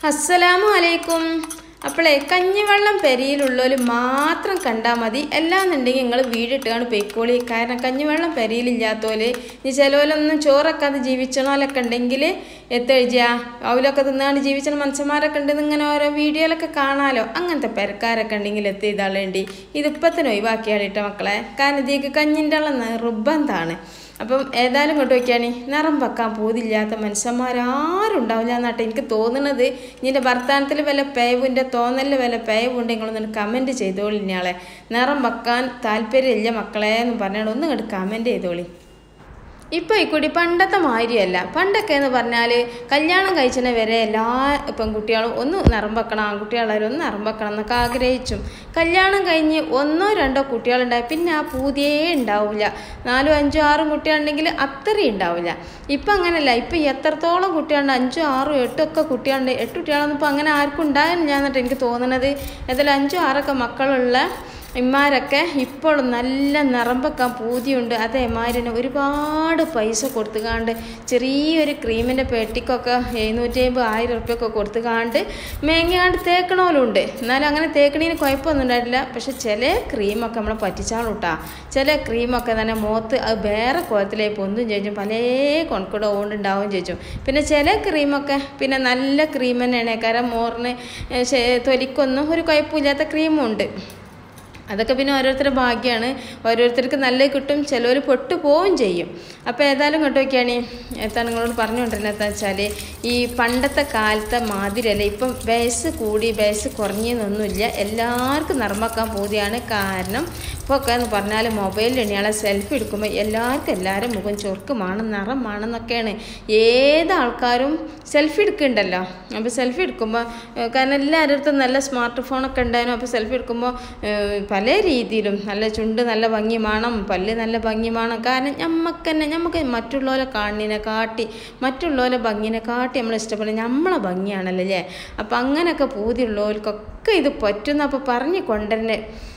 അസ്സലാമു അലൈക്കും അപ്പോളേ കഞ്ഞിവെള്ളം പെരിയിലുള്ളവർ മാത്രം കണ്ടാൽ മതി എല്ലാന്നുണ്ടെങ്കിൽ നിങ്ങൾ വീടിട്ടാണ് പൊയ്ക്കോളി കാരണം കഞ്ഞിവെള്ളം പെരിയിലില്ലാത്തോല് ഇനി ചിലവരൊന്നും ചോറൊക്കാതെ ജീവിച്ചണോലൊക്കെ ഉണ്ടെങ്കിൽ എത്തെഴുതിയ അവലൊക്കെ തിന്നാണ്ട് ജീവിച്ച മനുഷ്യന്മാരൊക്കെ ഉണ്ടെന്ന് ഇങ്ങനെ ഓരോ വീഡിയോയിലൊക്കെ കാണാലോ അങ്ങനത്തെ പെരക്കാരൊക്കെ ഉണ്ടെങ്കിൽ എത്തി ഇതാളേണ്ടി ഇതിപ്പത്തിന് ഒഴിവാക്കിയാളിട്ടോ മക്കളെ കാരണം ഇതിക്ക് കഞ്ഞിൻ്റെ ഉള്ള നിർബന്ധമാണ് അപ്പം ഏതായാലും ഇങ്ങോട്ട് നോക്കിയാണ് നിറം വെക്കാൻ പോതില്ലാത്ത മനുഷ്യന്മാരാരും ഉണ്ടാവില്ല എന്നാട്ടെ എനിക്ക് തോന്നുന്നത് നിന്റെ ഭർത്താനത്തിൽ വല്ല പേവിൻ്റെ തോന്നലിൽ വല്ല പേവുണ്ടെങ്കിൽ നിങ്ങളൊന്ന് കമൻറ്റ് ചെയ്തോളി ഇയാളെ നിറം വെക്കാൻ താല്പര്യമില്ല മക്കളെ എന്ന് പറഞ്ഞാൽ ഒന്ന് ഇങ്ങോട്ട് കമൻറ്റ് ചെയ്തോളി ഇപ്പോൾ ഈ കുടി പണ്ടത്തെ മാതിരിയല്ല പണ്ടൊക്കെ എന്ന് പറഞ്ഞാൽ കല്യാണം കഴിച്ചതിന് വരെ എല്ലാ പെൺകുട്ടികളും ഒന്ന് നിറം വെക്കണം ആൺകുട്ടികളായാലും ഒന്ന് നിറം വെക്കണം എന്നൊക്കെ ആഗ്രഹിച്ചും കല്യാണം കഴിഞ്ഞ് ഒന്നോ രണ്ടോ കുട്ടികളുണ്ടായി പിന്നെ ആ പൂതിയേ ഉണ്ടാവില്ല നാലും അഞ്ചോ ആറും കുട്ടികളുണ്ടെങ്കിൽ അത്രയും ഉണ്ടാവില്ല ഇപ്പം അങ്ങനെയല്ല ഇപ്പം എത്രത്തോളം കുട്ടികളുണ്ട് അഞ്ചോ ആറും എട്ടും ഒക്കെ കുട്ടികളുണ്ട് എട്ട് കുട്ടികളൊന്നും ഇപ്പം അങ്ങനെ ആർക്കും ഉണ്ടായില്ല എന്നിട്ട് എനിക്ക് തോന്നുന്നത് ഏതായാലും അഞ്ചോ ആറൊക്കെ മക്കളുള്ള ഇമ്മാരൊക്കെ ഇപ്പോൾ നല്ല നിറം വെക്കാൻ പൂതിയുണ്ട് അതേമാതിരി തന്നെ ഒരുപാട് പൈസ കൊടുത്തുകാണ്ട് ചെറിയൊരു ക്രീമിൻ്റെ പെട്ടിക്കൊക്കെ എഴുന്നൂറ്റി അമ്പത് ആയിരം ഉറുപ്പ്യൊക്കെ കൊടുത്തുകാണ്ട് മേങ്ങിയാണ്ട് തേക്കണോലുണ്ട് എന്നാലും അങ്ങനെ തേക്കണീന് കുഴപ്പമൊന്നും ഉണ്ടായിട്ടില്ല പക്ഷെ ചില ക്രീമൊക്കെ നമ്മളെ പറ്റിച്ചാളുട്ടാ ചില ക്രീമൊക്കെ തന്നെ മുഖത്ത് അത് വേറെ കുളത്തിലേക്ക് പൊന്തും ചോദിച്ചും പല കൊണക്കൂടെ ഓണ്ടുണ്ടാവും ചോദിച്ചും പിന്നെ ചില ക്രീമൊക്കെ പിന്നെ നല്ല ക്രീം തന്നെയാണ് കാരണം മോറിന് തൊലിക്കൊന്നും ഒരു കുഴപ്പമില്ലാത്ത ക്രീമും ഉണ്ട് അതൊക്കെ പിന്നെ ഓരോരുത്തരുടെ ഭാഗ്യമാണ് ഓരോരുത്തർക്ക് നല്ല കിട്ടും ചിലവർ പൊട്ടു പോവുകയും ചെയ്യും അപ്പോൾ ഏതായാലും ഇങ്ങോട്ട് നോക്കിയാണ് എത്താൻ നിങ്ങളോട് പറഞ്ഞുകൊണ്ടിരുന്നത് വെച്ചാൽ ഈ പണ്ടത്തെ കാലത്തെ മാതിരിയല്ല ഇപ്പം വയസ്സ് കൂടി വയസ്സ് കുറഞ്ഞെന്നൊന്നുമില്ല എല്ലാവർക്കും നിർമ്മക്കാൻ പൂതിയാണ് കാരണം ഇപ്പോൾ ഒക്കെ എന്ന് പറഞ്ഞാൽ മൊബൈലിൽ ഇണിയാളെ സെൽഫി എടുക്കുമ്പോൾ എല്ലാവർക്കും എല്ലാവരും മുഖം ചൊറുക്കുമാണ് നിറമാണെന്നൊക്കെയാണ് ഏത് ആൾക്കാരും സെൽഫി എടുക്കുന്നുണ്ടല്ലോ അപ്പോൾ സെൽഫി എടുക്കുമ്പോൾ കാരണം എല്ലാവരുടെ അടുത്തും നല്ല സ്മാർട്ട് ഫോണൊക്കെ ഉണ്ടായിരുന്നു അപ്പോൾ സെൽഫി എടുക്കുമ്പോൾ പല രീതിയിലും നല്ല ചുണ്ട് നല്ല ഭംഗി വേണം പല്ല് നല്ല ഭംഗി വേണം കാരണം നമുക്ക് തന്നെ നമുക്ക് മറ്റുള്ളവരെ കാണിനെ കാട്ടി മറ്റുള്ളവരെ ഭംഗിനെ കാട്ടി നമ്മൾ ഇഷ്ടപ്പെടുന്നത് നമ്മളെ ഭംഗിയാണല്ലോ അല്ലേ അപ്പം അങ്ങനെയൊക്കെ പൂതിയുള്ളവർക്കൊക്കെ ഇത് പറ്റുന്ന അപ്പോൾ പറഞ്ഞ് കൊണ്ടുവരുന്നത്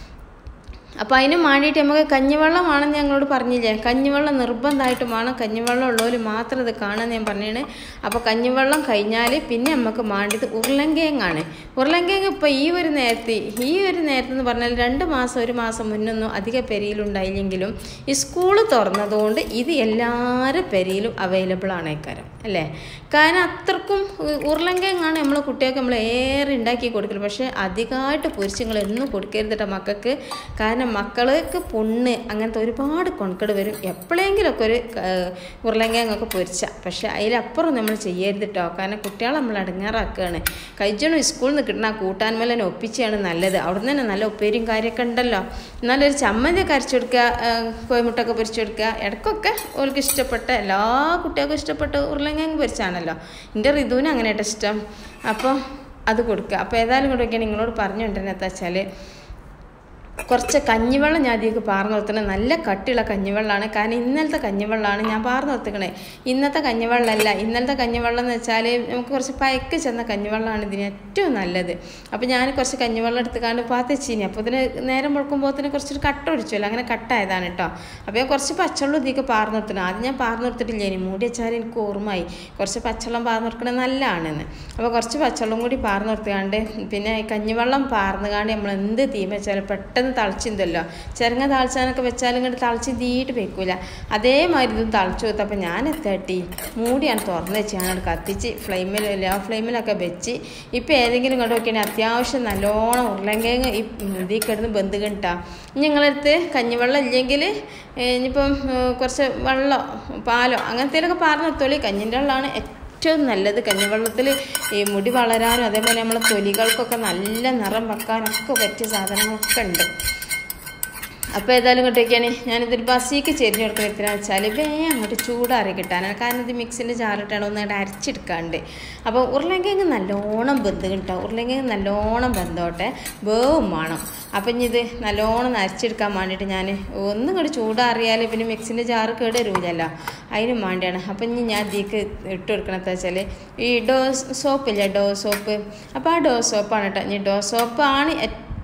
അപ്പോൾ അതിന് വേണ്ടിയിട്ട് നമുക്ക് കഞ്ഞിവെള്ളം വേണമെന്ന് ഞങ്ങളോട് പറഞ്ഞില്ലേ കഞ്ഞിവെള്ളം നിർബന്ധമായിട്ടും വേണം കഞ്ഞിവെള്ളം ഉള്ളവർ മാത്രം ഇത് കാണുമെന്ന് ഞാൻ പറഞ്ഞാണ് അപ്പോൾ കഞ്ഞിവെള്ളം കഴിഞ്ഞാൽ പിന്നെ നമുക്ക് വേണ്ടിയത് ഉരുളങ്കിഴങ്ങാണ് ഉരുളങ്കിഴങ്ങ് ഇപ്പോൾ ഈ ഒരു നേരത്ത് ഈ ഒരു നേരത്ത് എന്ന് പറഞ്ഞാൽ രണ്ട് മാസം ഒരു മാസം മുന്നൊന്നും അധിക പെരിയിലുണ്ടായില്ലെങ്കിലും ഈ സ്കൂൾ തുറന്നതുകൊണ്ട് ഇത് എല്ലാവരും പെരിയിലും അവൈലബിൾ ആണ് ഇക്കാരം അല്ലേ കാരണം അത്രക്കും ഉരുളങ്കിഴങ്ങാണ് നമ്മൾ കുട്ടികൾക്ക് നമ്മൾ ഏറെ ഉണ്ടാക്കി കൊടുക്കല് പക്ഷേ അധികമായിട്ട് പൊരിച്ചുങ്ങൾ എന്നും കൊടുക്കരുതിട്ട മക്കൾക്ക് കാരണം മക്കൾക്ക് പൊണ്ണ് അങ്ങനത്തെ ഒരുപാട് കൊണക്കേട് വരും എപ്പോഴെങ്കിലുമൊക്കെ ഒരു ഉരുളങ്കിഴങ്ങൊക്കെ പൊരിച്ച പക്ഷേ അതിലപ്പുറം നമ്മൾ ചെയ്യരുത് കേട്ടോ കാരണം കുട്ടികളെ നമ്മൾ അടങ്ങാറാക്കുകയാണ് കഴിച്ചണം സ്കൂളിൽ നിന്ന് കിട്ടുന്ന കൂട്ടാൻ മേലെ ഒപ്പിച്ചാണ് നല്ലത് അവിടെ നിന്ന് തന്നെ നല്ല ഉപ്പേരിയും കാര്യമൊക്കെ ഉണ്ടല്ലോ എന്നാലും ഒരു ചമ്മന്തി അരച്ചു കൊടുക്കുക കോഴിമുട്ടൊക്കെ പൊരിച്ചു കൊടുക്കുക ഇടയ്ക്കൊക്കെ അവർക്ക് ഇഷ്ടപ്പെട്ട എല്ലാ കുട്ടികൾക്കും ഇഷ്ടപ്പെട്ട ഉരുളങ്കിഴങ്ങ് പൊരിച്ചാണല്ലോ എൻ്റെ ഋതുവിന് അങ്ങനെയായിട്ട് ഇഷ്ടം അപ്പോൾ അത് കൊടുക്കുക അപ്പോൾ ഏതായാലും കൂടെ നിങ്ങളോട് പറഞ്ഞുകൊണ്ടിരുന്നത് വെച്ചാൽ കുറച്ച് കഞ്ഞിവെള്ളം ഞാൻ അതിലേക്ക് പാർന്ന് നിർത്തുന്നത് നല്ല കട്ടിയുള്ള കഞ്ഞിവെള്ളമാണ് കാരണം ഇന്നലത്തെ കഞ്ഞിവെള്ളമാണ് ഞാൻ പാർന്ന് നിർത്തിക്കണേ ഇന്നത്തെ കഞ്ഞിവെള്ളമല്ല ഇന്നലത്തെ കഞ്ഞിവെള്ളം എന്ന് വെച്ചാൽ നമുക്ക് കുറച്ച് പയക്ക് ചെന്ന കഞ്ഞിവെള്ളമാണ് ഇതിന് ഏറ്റവും നല്ലത് അപ്പോൾ ഞാൻ കുറച്ച് കഞ്ഞിവെള്ളം എടുത്തുകാണ്ട് പാത്തച്ചീനി അപ്പോൾ ഇതിന് നേരം മുഴക്കുമ്പോഴത്തേന് കുറച്ചൊരു കട്ട ഒടിച്ചല്ലോ അങ്ങനെ കട്ടായതാണ് കേട്ടോ അപ്പോൾ ഞാൻ കുറച്ച് പച്ചവെള്ളം ഇതിലേക്ക് പാർന്ന് നിർത്തണം ആദ്യം ഞാൻ പാർന്ന് നിർത്തിട്ടില്ല ഇനി മൂടി വെച്ചാൽ എനിക്ക് ഓർമ്മയായി കുറച്ച് പച്ചവെള്ളം പാർന്ന് നിർക്കണത് നല്ലതാണെന്ന് അപ്പോൾ കുറച്ച് പച്ചവെള്ളം കൂടി പാർന്ന് നിർത്തിക്കാണ്ട് പിന്നെ കഞ്ഞിവെള്ളം പാർന്നുകാണ്ട് നമ്മൾ എന്ത് തീ വെച്ചാൽ പെട്ടെന്ന് പെട്ടെന്ന് തളിച്ചിന്തല്ലോ ചിരങ്ങ തളിച്ചാനൊക്കെ വെച്ചാലും ഇങ്ങോട്ട് തളിച്ച് തീയിട്ട് വെക്കൂല അതേമാതിരി ഇതും തളിച്ചു കൊടുത്തപ്പോൾ ഞാൻ എത്തട്ടി മൂടിയാണ് തുറന്ന് വെച്ച് ഞാനത് കത്തിച്ച് ഫ്ലെയിമിൽ ലോ ഫ്ലെയിമിലൊക്കെ വെച്ച് ഇപ്പോൾ ഏതെങ്കിലും ഇങ്ങോട്ട് നോക്കിയാൽ അത്യാവശ്യം നല്ലോണം ഉരുളങ്കിഴങ്ങ് ഈ ഇതിൽ കിടന്ന് ബന്ധു കിട്ടാ ഞങ്ങളടുത്ത് കഞ്ഞിവെള്ളം ഇല്ലെങ്കിൽ ഇനിയിപ്പം കുറച്ച് വെള്ളമോ പാലോ അങ്ങനത്തേലൊക്കെ പാർന്ന് നിർത്തോളി കഞ്ഞിൻ്റെ വെള്ളമാണ് ഏറ്റവും നല്ലത് കഞ്ഞിവെള്ളത്തിൽ ഈ മുടി വളരാനും അതേപോലെ നമ്മളെ തൊലികൾക്കൊക്കെ നല്ല നിറം വെക്കാനൊക്കെ പറ്റിയ സാധനങ്ങളൊക്കെ ഉണ്ട് അപ്പോൾ ഏതായാലും ഇങ്ങോട്ടേക്കാണ് ഞാനിതൊരു ബസ്സിക്ക് ചെരിഞ്ഞ് കൊടുക്കുന്ന എത്ര വെച്ചാൽ വേഗം അങ്ങോട്ട് ചൂടാറി കിട്ടാനാണ് കാരണം ഇത് മിക്സിൻ്റെ ജാറിട്ടാണ് ഒന്ന് അങ്ങോട്ട് അരച്ചെടുക്കാണ്ട് അപ്പോൾ ഉരുളങ്കിഴങ്ങ് നല്ലോണം ബന്ധം കിട്ടും ഉരുളങ്കിഴങ്ങ് നല്ലോണം ബന്ധോട്ടെ വേവും വേണം അപ്പം ഇനി ഇത് നല്ലോണം അരച്ചെടുക്കാൻ വേണ്ടിയിട്ട് ഞാൻ ഒന്നും കൂടി ചൂടാറിയാൽ പിന്നെ മിക്സിൻ്റെ ജാറ് കേട് വരില്ലല്ലോ അതിനും വേണ്ടിയാണ് അപ്പം ഇനി ഞാൻ ഇതിലേക്ക് ഇട്ട് കൊടുക്കണത് വെച്ചാൽ ഈ ഡോ സോപ്പില്ലേ ഡോ സോപ്പ് അപ്പോൾ ആ ഡോ സോപ്പാണ് കേട്ടോ ഇനി ഡോ സോപ്പാണ്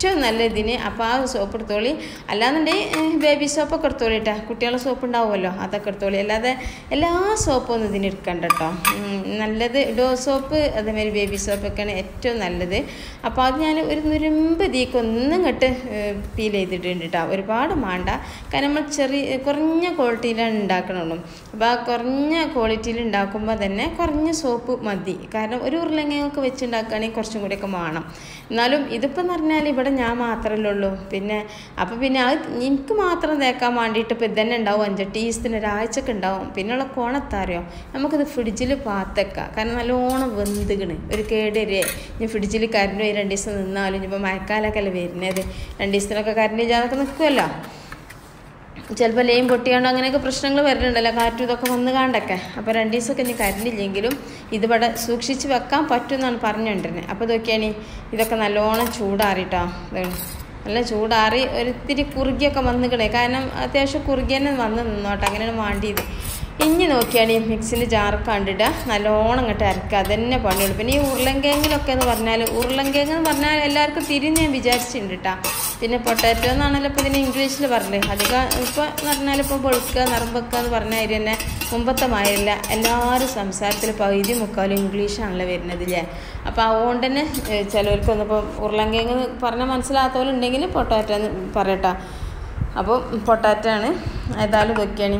ഏറ്റവും നല്ല ഇതിന് അപ്പോൾ ആ സോപ്പ് എടുത്തോളി അല്ലാന്നുണ്ടെങ്കിൽ ബേബി സോപ്പൊക്കെ എടുത്തോളി കേട്ടോ കുട്ടികളെ സോപ്പ് ഉണ്ടാവുമല്ലോ അതൊക്കെ എടുത്തോളി അല്ലാതെ എല്ലാ സോപ്പും ഒന്നും ഇതിന് എടുക്കണ്ട കേട്ടോ ഉം, നല്ലത് ഡോ സോപ്പ് അതേമാതിരി ബേബി സോപ്പൊക്കെയാണ് ഏറ്റവും നല്ലത് അപ്പോൾ അത് ഞാൻ ഒരു നുരുമ്പ് ഇതിക്ക് ഒന്നും ഇങ്ങോട്ട് ഫീൽ ചെയ്തിട്ടുണ്ട് കേട്ടോ ഒരുപാട് മാണ്ട കാരണം നമ്മൾ ചെറിയ കുറഞ്ഞ ക്വാളിറ്റിയിലാണ് ഉണ്ടാക്കണുള്ളൂ അപ്പോൾ ആ കുറഞ്ഞ ക്വാളിറ്റിയിൽ ഉണ്ടാക്കുമ്പോൾ തന്നെ കുറഞ്ഞ സോപ്പ് മതി കാരണം ഒരു ഉരുളങ്ങയൊക്കെ വെച്ച് ഉണ്ടാക്കുകയാണെങ്കിൽ കുറച്ചും കൂടിയൊക്കെ വേണം എന്നാലും ഇതിപ്പോൾ എന്ന് പറഞ്ഞാൽ ഇവിടെ ഞാൻ മാത്രമല്ലേ ഉള്ളൂ പിന്നെ അപ്പോൾ പിന്നെ അത് എനിക്ക് മാത്രം തേക്കാൻ വേണ്ടിയിട്ട് ഇപ്പോൾ ഇതന്നെ ഉണ്ടാവും അഞ്ചെട്ട് ഈസ്തിന് ഒരാഴ്ചക്ക് ഉണ്ടാവും പിന്നെയുള്ള കോണത്താറിയോ നമുക്കിത് ഫ്രിഡ്ജിൽ പാത്തേക്കാം കാരണം നല്ലോണം വെന്തുകണ് ഒരു കേടരേ ഇനി ഫ്രിഡ്ജിൽ കരണ്ട് പോയി രണ്ട് ദിവസം നിന്നാലും ഇനിയിപ്പോൾ മഴക്കാലമൊക്കെ അല്ലേ വരുന്നത് രണ്ട് ദിവസത്തിനൊക്കെ കരണ്ട് ഇല്ലാതൊക്കെ നിൽക്കുമല്ലോ ചിലപ്പോൾ ലെയിൻ പൊട്ടിയാണ്ട് അങ്ങനെയൊക്കെ പ്രശ്നങ്ങൾ വരുന്നുണ്ടല്ലോ കാറ്റും ഇതൊക്കെ വന്ന് കാണ്ടൊക്കെ അപ്പോൾ രണ്ട് ദിവസമൊക്കെ ഇനി കരണ്ടില്ലെങ്കിലും ഇതിവിടെ സൂക്ഷിച്ച് വെക്കാൻ പറ്റും എന്നാണ് പറഞ്ഞുകൊണ്ടിരുന്നത് അപ്പോൾ ഇതൊക്കെയാണ് ഇതൊക്കെ നല്ലോണം ചൂടാറിട്ടോ ഇതാണ് നല്ല ചൂടാറി ഒരിത്തിരി കുറുകിയൊക്കെ വന്നിക്കണേ കാരണം അത്യാവശ്യം കുറുകി തന്നെ വന്ന് നിന്നോട്ടെ അങ്ങനെയാണ് വേണ്ടിയത് ഇനി നോക്കിയാണ് ഈ മിക്സിൻ്റെ ജാർ കണ്ടിട്ട് നല്ലോണം ഇങ്ങോട്ട് അരക്കുക അതന്നെ പണിയുള്ളൂ പിന്നെ ഈ ഉരുളൻകിഴങ്ങിലൊക്കെ എന്ന് പറഞ്ഞാൽ ഉരുളൻകിഴങ്ങ് എന്ന് പറഞ്ഞാൽ എല്ലാവർക്കും തിരിഞ്ഞ് ഞാൻ വിചാരിച്ചിട്ടുണ്ട് കേട്ടോ പിന്നെ പൊട്ടാറ്റോ എന്നാണല്ലോ ഇപ്പോൾ ഇതിന് ഇംഗ്ലീഷിൽ പറഞ്ഞത് അധികം ഇപ്പോൾ എന്ന് പറഞ്ഞാൽ ഇപ്പോൾ വെളുക്കുക നിറമ്പെക്കുക എന്ന് പറഞ്ഞ കാര്യം തന്നെ മുമ്പത്തെ മായല്ല എല്ലാവരും സംസാരത്തിൽ പകുതി മുക്കാലും ഇംഗ്ലീഷാണല്ലോ വരുന്നത് ഇല്ലേ അപ്പോൾ അതുകൊണ്ട് തന്നെ ഏഹ്, ചിലവർക്കൊന്നും ഇപ്പോൾ ഉരുളൻകിഴങ്ങ് പറഞ്ഞാൽ മനസ്സിലാത്തവരുണ്ടെങ്കിൽ പൊട്ടാറ്റോ എന്ന് പറയട്ടോ അപ്പോൾ പൊട്ടാറ്റോ ആണ് ഏതായാലും ഇതൊക്കെയാണ്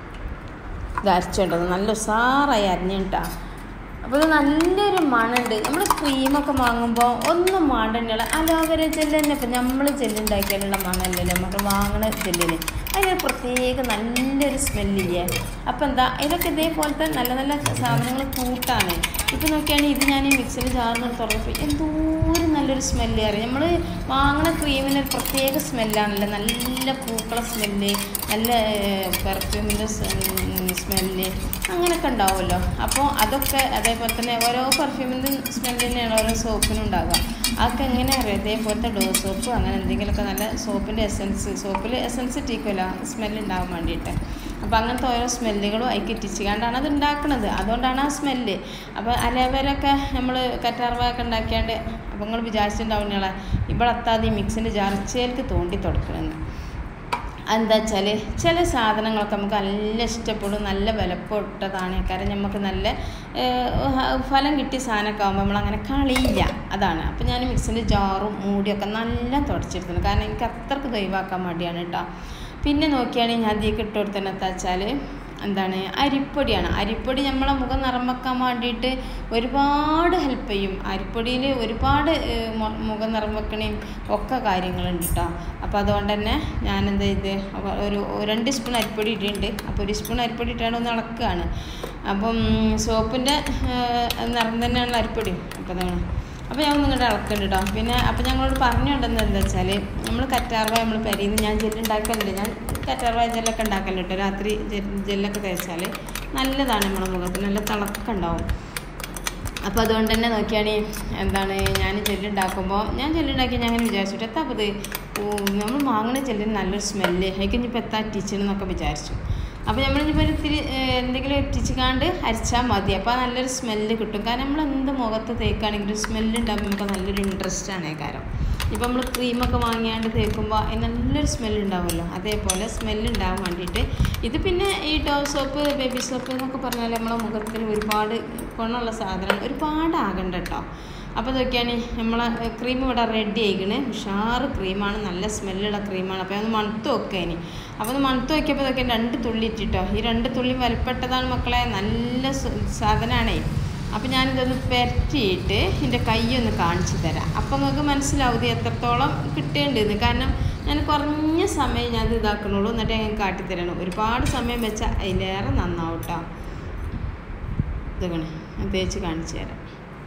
ഇത് അരച്ചുകൊണ്ടത് നല്ല ഉസാറായി അരിഞ്ഞിട്ടാ അപ്പോൾ ഇത് നല്ലൊരു മണമുണ്ട് നമ്മൾ ക്രീമൊക്കെ വാങ്ങുമ്പോൾ ഒന്നും മാണ്ടല്ല അലോവേര ജെല്ല് തന്നെ ഇപ്പം നമ്മൾ ജെല്ലുണ്ടാക്കിയാലുള്ള മണമല്ലല്ലോ നമുക്ക് വാങ്ങണ ജെല്ലിന് അതിന് പ്രത്യേക നല്ലൊരു സ്മെല്ലില്ലേ അപ്പം എന്താ ഇതൊക്കെ ഇതേപോലത്തെ നല്ല നല്ല സാധനങ്ങൾ കൂട്ടാണ് ഇപ്പം നോക്കിയാണെങ്കിൽ ഇത് ഞാൻ ഈ മിക്സിയിൽ ചാർന്ന് തുറന്നപ്പോൾ എന്തോരം നല്ലൊരു സ്മെല്ല് അറിയാം നമ്മൾ വാങ്ങണ ക്രീമിന് ഒരു പ്രത്യേക സ്മെല്ലാണല്ലോ നല്ല പൂക്കള സ്മെല്ല് നല്ല പെർഫ്യൂമിൻ്റെ സ്മെല്ല് അങ്ങനെയൊക്കെ ഉണ്ടാവുമല്ലോ അപ്പോൾ അതൊക്കെ അതേപോലെ തന്നെ ഓരോ പെർഫ്യൂമിൻ്റെ സ്മെല്ല് തന്നെയാണ് ഓരോ സോപ്പിനും ഉണ്ടാകുക അതൊക്കെ എങ്ങനെ അറിയാം ഇതേപോലത്തെ ഡോ സോപ്പ് അങ്ങനെ എന്തെങ്കിലുമൊക്കെ നല്ല സോപ്പിൻ്റെ എസൻസ് സോപ്പിൽ എസൻസ് ഇട്ടിക്കുമല്ലോ സ്മെല്ല് ഉണ്ടാകാൻ വേണ്ടിയിട്ട് അപ്പോൾ അങ്ങനത്തെ ഓരോ സ്മെല്ലുകളും അതിക്ക് ഇറ്റിച്ചുകൊണ്ടാണ് അത് ഉണ്ടാക്കുന്നത് അതുകൊണ്ടാണ് ആ സ്മെല്ല് അപ്പോൾ അലേവരൊക്കെ നമ്മൾ കറ്റാർവായൊക്കെ ഉണ്ടാക്കിയാണ്ട് അപ്പോൾ നിങ്ങൾ വിചാരിച്ചിട്ടുണ്ടാവും നിങ്ങളെ ഇവിടെ എത്താതെ ഈ മിക്സിൻ്റെ ജർച്ചയിലേക്ക് തോണ്ടി തുടക്കണമെന്ന് എന്താ വെച്ചാൽ ചില സാധനങ്ങളൊക്കെ നമുക്ക് നല്ല ഇഷ്ടപ്പെടും നല്ല വിലപ്പെട്ടതാണ് കാരണം നമുക്ക് നല്ല ഏഹ്, ഫലം കിട്ടിയ സാധനമൊക്കെ ആകുമ്പോൾ നമ്മളങ്ങനെ കളിയില്ല അതാണ് അപ്പോൾ ഞാൻ മിക്സിൻ്റെ ജാറും മൂടിയൊക്കെ നല്ല തുടച്ചെടുക്കുന്നു കാരണം എനിക്ക് അത്രക്ക് ദൈവാക്കാൻ മടിയാണ് കേട്ടോ പിന്നെ നോക്കിയാണെങ്കിൽ ഞാൻ അതിലേക്ക് ഇട്ട് കൊടുത്തതെന്ന് വെച്ചാൽ എന്താണ് അരിപ്പൊടിയാണ് അരിപ്പൊടി നമ്മളെ മുഖം നിറം വെക്കാൻ വേണ്ടിയിട്ട് ഒരുപാട് ഹെൽപ്പ് ചെയ്യും അരിപ്പൊടിയിൽ ഒരുപാട് ഏഹ്, മു- മുഖം നിറം വെക്കണേയും ഒക്കെ കാര്യങ്ങളുണ്ട് കേട്ടോ അപ്പോൾ അതുകൊണ്ട് തന്നെ ഞാൻ എന്ത് ചെയ്ത് അപ്പൊ ഒരു ഒരു രണ്ട് സ്പൂൺ അരിപ്പൊടി ഇട്ടിട്ടുണ്ട് അപ്പോൾ ഒരു സ്പൂൺ അരിപ്പൊടി ഇട്ടാണ്ട് ഒന്ന് ഇളക്കുകയാണ് അപ്പം സോപ്പിൻ്റെ നിറം തന്നെയാണ് അരിപ്പൊടി അപ്പോൾ അതാണ് അപ്പോൾ ഞാൻ നിങ്ങളുടെ ഇളക്കുന്നുണ്ട് കേട്ടോ പിന്നെ അപ്പോൾ ഞങ്ങളോട് പറഞ്ഞുകൊണ്ടെന്ന് എന്താ വെച്ചാൽ നമ്മൾ കറ്റാർവായ നമ്മൾ പെരിയുന്ന ഞാൻ ജെല്ലുണ്ടാക്കലുണ്ട് ഞാൻ കറ്റാർവായ ജെല്ലൊക്കെ ഉണ്ടാക്കലുണ്ട് കേട്ടോ രാത്രി ജെൽ- ജെല്ലൊക്കെ തേച്ചാൽ നല്ലതാണ് നമ്മുടെ മുഖത്തിന് നല്ല തിളക്കം ഉണ്ടാവും അപ്പോൾ അതുകൊണ്ട് തന്നെ നോക്കിയാണ് എന്താണ് ഞാൻ ജെല്ലുണ്ടാക്കുമ്പോൾ ഞാൻ ജെല്ലുണ്ടാക്കി ഞാൻ അങ്ങനെ വിചാരിച്ചിട്ട് എത്താ അപ്പോൾ ഇത് നമ്മൾ വാങ്ങണ ജെല്ലിന് നല്ലൊരു സ്മെല്ല് അതിക്ക് ഇനിയിപ്പോൾ എത്താ ടീച്ചെന്നൊക്കെ വിചാരിച്ചു അപ്പോൾ നമ്മളിപ്പോൾ ഒരു ഇത്തിരി ഏഹ്, എന്തെങ്കിലും ഇട്ടിച്ചിക്കാണ്ട് അരിച്ചാൽ മതി അപ്പോൾ ആ നല്ലൊരു സ്മെല്ല് കിട്ടും കാരണം നമ്മൾ എന്ത് മുഖത്ത് തേക്കുകയാണെങ്കിലും സ്മെല്ല് ഉണ്ടാകുമ്പോൾ നമുക്ക് നല്ലൊരു ഇൻട്രസ്റ്റ് ആണ് കാരണം ഇപ്പം നമ്മൾ ക്രീമൊക്കെ വാങ്ങിയാണ്ട് തേക്കുമ്പോൾ അതിന് നല്ലൊരു സ്മെല്ല് ഉണ്ടാവുമല്ലോ അതേപോലെ സ്മെല്ല് ഉണ്ടാവാൻ വേണ്ടിയിട്ട് ഇത് പിന്നെ ഈ ഡോവ് സോപ്പ് ബേബി സോപ്പ് എന്നൊക്കെ പറഞ്ഞാൽ നമ്മളെ മുഖത്തിന് ഒരുപാട് ഗുണമുള്ള സാധനം ഒരുപാട് ആകണ്ട കേട്ടോ അപ്പോൾ ഇതൊക്കെയാണ് നമ്മളെ ക്രീം ഇവിടെ റെഡി ആയിക്കണ് ഉഷാറ് ക്രീമാണ് നല്ല സ്മെല്ലുള്ള ക്രീമാണ് അപ്പോൾ ഒന്ന് മണത്ത് നോക്കുക ഇനി അപ്പോൾ ഒന്ന് മണത്ത് നോക്കിയപ്പോൾ ഇതൊക്കെ രണ്ട് തുള്ളി ഇട്ടിട്ടോ ഈ രണ്ട് തുള്ളി വലുപ്പെട്ടതാണ് മക്കളെ നല്ല സ- സാധനമാണേ അപ്പോൾ ഞാനിതൊന്ന് പെരട്ടിയിട്ട് എൻ്റെ കൈ ഒന്ന് കാണിച്ചു തരാം അപ്പോൾ നിങ്ങൾക്ക് മനസ്സിലാവും ഇത് എത്രത്തോളം കിട്ടേണ്ടതെന്ന് കാരണം ഞാൻ കുറഞ്ഞ സമയം ഞാൻ ഇത് ഇതാക്കണുള്ളൂ എന്നിട്ട് ഞാൻ കാട്ടിത്തരണം ഒരുപാട് സമയം വെച്ചാൽ അതിലേറെ നന്നാവും കേട്ടോ ഇതൊക്കെ ഞാൻ തേച്ച് കാണിച്ചു തരാം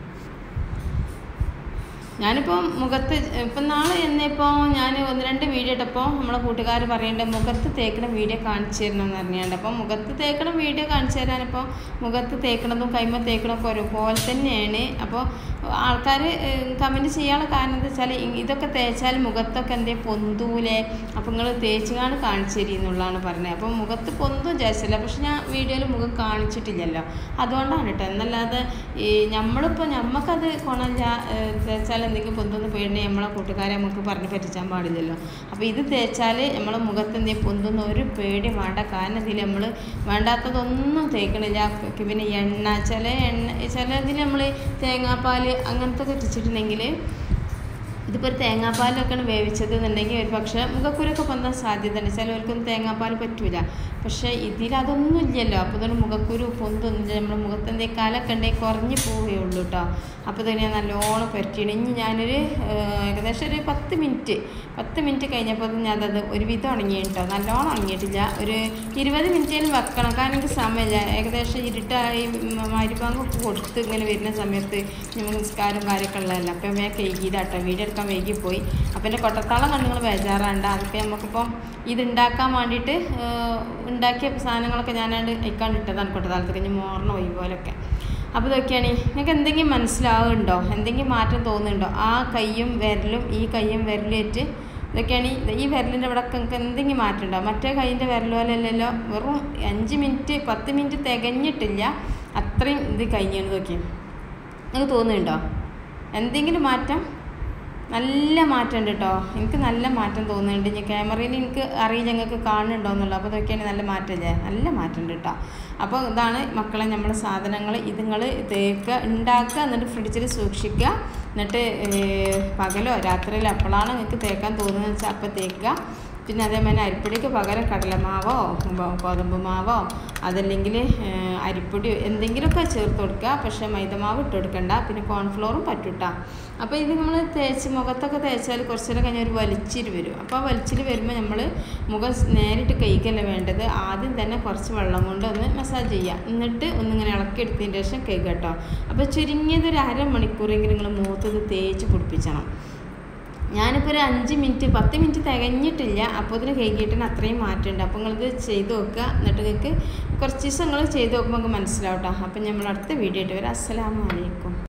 ഞാനിപ്പോൾ മുഖത്ത് ഇപ്പം നാളെ എന്നിപ്പോൾ ഞാൻ ഒന്ന് രണ്ട് വീഡിയോ ഇട്ടപ്പോൾ നമ്മളെ കൂട്ടുകാർ പറയുന്നുണ്ട് മുഖത്ത് തേക്കണ വീഡിയോ കാണിച്ചു തരണം എന്ന് പറഞ്ഞുകൊണ്ട് അപ്പോൾ മുഖത്ത് തേക്കണ വീഡിയോ കാണിച്ചു തരാനിപ്പോൾ മുഖത്ത് തേക്കണതും കൈമ തേക്കണമൊക്കെ ഒരുപോലെ തന്നെയാണ് അപ്പോൾ ആൾക്കാർ കമൻറ്റ് ചെയ്യാനുള്ള കാരണം എന്താ വെച്ചാൽ ഇതൊക്കെ തേച്ചാൽ മുഖത്തൊക്കെ എന്തേ പൊന്തൂലേ അപ്പോൾ നിങ്ങൾ തേച്ചുകാണ് കാണിച്ചു തരി എന്നുള്ളതാണ് പറഞ്ഞത് അപ്പോൾ മുഖത്ത് പൊന്തും വിചാരിച്ചില്ല പക്ഷെ ഞാൻ വീഡിയോയിൽ മുഖം കാണിച്ചിട്ടില്ലല്ലോ അതുകൊണ്ടാണ് കേട്ടോ എന്നല്ലാതെ ഈ നമ്മളിപ്പോൾ നമുക്കത് ഗുണമില്ല തേച്ചാൽ എന്തെങ്കിലും പൊന്തൊന്ന് പോയിട്ടുണ്ടെങ്കിൽ നമ്മളെ കൂട്ടുകാരെ നമുക്ക് പറഞ്ഞ് പറ്റിച്ചാൻ പാടില്ലല്ലോ അപ്പോൾ ഇത് തേച്ചാൽ നമ്മളെ മുഖത്ത് എന്തെങ്കിലും പൊന്തുന്ന ഒരു പേടി വേണ്ട കാരണം ഇതിൽ നമ്മൾ വേണ്ടാത്തതൊന്നും തേക്കണില്ല പിന്നെ എണ്ണ ചില എണ്ണ ചിലതിൽ നമ്മൾ തേങ്ങാപ്പാൽ അങ്ങനത്തെ ഒക്കെ ഇട്ടിട്ടുണ്ടെങ്കിൽ ഇതിപ്പോൾ ഒരു തേങ്ങാപ്പാലൊക്കെയാണ് വേവിച്ചത് എന്നുണ്ടെങ്കിൽ ഒരു പക്ഷേ മുഖക്കുരൊക്കെ പൊന്താൻ സാധ്യതയുണ്ട് ചിലവർക്കൊന്നും തേങ്ങാപ്പാൽ പറ്റൂല പക്ഷേ ഇതിൽ അതൊന്നും ഇല്ലല്ലോ അപ്പോൾ ഇതൊരു മുഖക്കുരു പൊന്തൊന്നുമില്ല നമ്മുടെ മുഖത്ത് എന്തെങ്കിലും കാലൊക്കെ ഉണ്ടെങ്കിൽ കുറഞ്ഞു പോവുകയുള്ളൂ കേട്ടോ അപ്പോൾ ഇതിനെ ഞാൻ നല്ലോണം പറ്റിയാണ് ഇനി ഞാനൊരു ഏകദേശം ഒരു പത്ത് മിനിറ്റ് പത്ത് മിനിറ്റ് കഴിഞ്ഞപ്പോൾ ഞാനത് ഒരു വിധം ഉണങ്ങി കേട്ടോ നല്ലോണം ഉണങ്ങിയിട്ടില്ല ഒരു ഇരുപത് മിനിറ്റേലും വെക്കണം കാരണം എനിക്ക് സമയമില്ല ഏകദേശം ഇരുട്ടായി മരുഭാഗം കൊടുത്ത് ഇങ്ങനെ വരുന്ന സമയത്ത് നമുക്ക് നിസ്കാരം കാര്യമൊക്കെ ഉള്ളതല്ല അപ്പം ഞാൻ കഴുകിയതാട്ടോ വീഡിയോ എടുക്കാൻ വൈകിപ്പോയി അപ്പം എൻ്റെ കൊട്ടത്താളം കണ്ട് നിങ്ങൾ ബേജാറാണ്ട് അതൊക്കെ നമുക്കിപ്പം ഇത് ഉണ്ടാക്കാൻ വേണ്ടിയിട്ട് ഉണ്ടാക്കിയ സാധനങ്ങളൊക്കെ ഞാനാണ്ട് അയക്കാണ്ടിട്ടതാണ് കൊട്ടത്താളത്ത് കഴിഞ്ഞ് മോർണ പോയി പോലൊക്കെ അപ്പോൾ ഇതൊക്കെയാണ് നിങ്ങൾക്ക് എന്തെങ്കിലും മനസ്സിലാവുന്നുണ്ടോ എന്തെങ്കിലും മാറ്റം തോന്നുന്നുണ്ടോ ആ കൈയും വിരലും ഈ കൈയും വിരലേറ്റ് ഇതൊക്കെയാണ് ഈ വിരലിൻ്റെ ഇവിടെ നിങ്ങൾക്ക് എന്തെങ്കിലും മാറ്റം ഉണ്ടോ മറ്റേ കൈയിൻ്റെ വിരൽ പോലെ അല്ലല്ലോ വെറും അഞ്ച് മിനിറ്റ് പത്ത് മിനിറ്റ് തികഞ്ഞിട്ടില്ല അത്രയും ഇത് കഴിഞ്ഞാണ് ഇതൊക്കെ നിങ്ങൾക്ക് തോന്നുന്നുണ്ടോ എന്തെങ്കിലും മാറ്റം നല്ല മാറ്റം ഉണ്ട് കേട്ടോ എനിക്ക് നല്ല മാറ്റം തോന്നുന്നുണ്ട് ഞാൻ ക്യാമറയിൽ എനിക്ക് അറിയില്ല ഞങ്ങൾക്ക് കാണുന്നുണ്ടോ എന്നുള്ളത് അപ്പോൾ ഇതൊക്കെയാണ് നല്ല മാറ്റമില്ലേ നല്ല മാറ്റം ഉണ്ട് കേട്ടോ അപ്പോൾ ഇതാണ് മക്കളെ നമ്മുടെ സാധനങ്ങൾ ഇത് നിങ്ങൾ തേക്കുക ഉണ്ടാക്കുക എന്നിട്ട് ഫ്രിഡ്ജിൽ സൂക്ഷിക്കുക എന്നിട്ട് പകലോ രാത്രിയിലോ എപ്പോഴാണ് നിങ്ങൾക്ക് തേക്കാൻ തോന്നുന്നത് വെച്ചാൽ അപ്പോൾ തേക്കുക പിന്നെ അതേമാതിരി അരിപ്പൊടിക്ക് പകരം കടലമാവോ ഗോതമ്പ് മാവോ അതല്ലെങ്കിൽ അരിപ്പൊടി എന്തെങ്കിലുമൊക്കെ ചേർത്ത് കൊടുക്കുക പക്ഷേ മൈദമാവ് ഇട്ട് കൊടുക്കണ്ട പിന്നെ കോൺഫ്ലോറും പറ്റൂട്ടാ അപ്പോൾ ഇത് നമ്മൾ തേച്ച് മുഖത്തൊക്കെ തേച്ചാൽ കുറച്ച് നേരം കഴിഞ്ഞാൽ ഒരു വലിച്ചിരി വരും അപ്പോൾ ആ വലിച്ചിരി വരുമ്പോൾ നമ്മൾ മുഖം നേരിട്ട് കഴിക്കല്ല വേണ്ടത് ആദ്യം തന്നെ കുറച്ച് വെള്ളം കൊണ്ട് ഒന്ന് മസാജ് ചെയ്യുക എന്നിട്ട് ഒന്നിങ്ങനെ ഇളക്കിയെടുത്തതിന് ശേഷം കേക്ക് കേട്ടോ അപ്പോൾ ചുരുങ്ങിയത് ഒരു അരമണിക്കൂറെങ്കിലും നിങ്ങൾ മുഖത്ത് തേച്ച് പിടിപ്പിച്ചണം ഞാനിപ്പോൾ ഒരു അഞ്ച് മിനിറ്റ് പത്ത് മിനിറ്റ് തികഞ്ഞിട്ടില്ല അപ്പോൾ ഇതിന് കേക്കിയിട്ടിന് അത്രയും മാറ്റമുണ്ട് അപ്പോൾ നിങ്ങളിത് ചെയ്ത് നോക്കുക എന്നിട്ട് നിങ്ങൾക്ക് കുറച്ച് ദിവസം നിങ്ങൾ ചെയ്ത് നോക്കുമ്പോൾ നിങ്ങൾക്ക് മനസ്സിലാവും കേട്ടോ അപ്പം നമ്മൾ അടുത്ത വീഡിയോ ആയിട്ട് വരാം അസ്സലാമു അലൈക്കും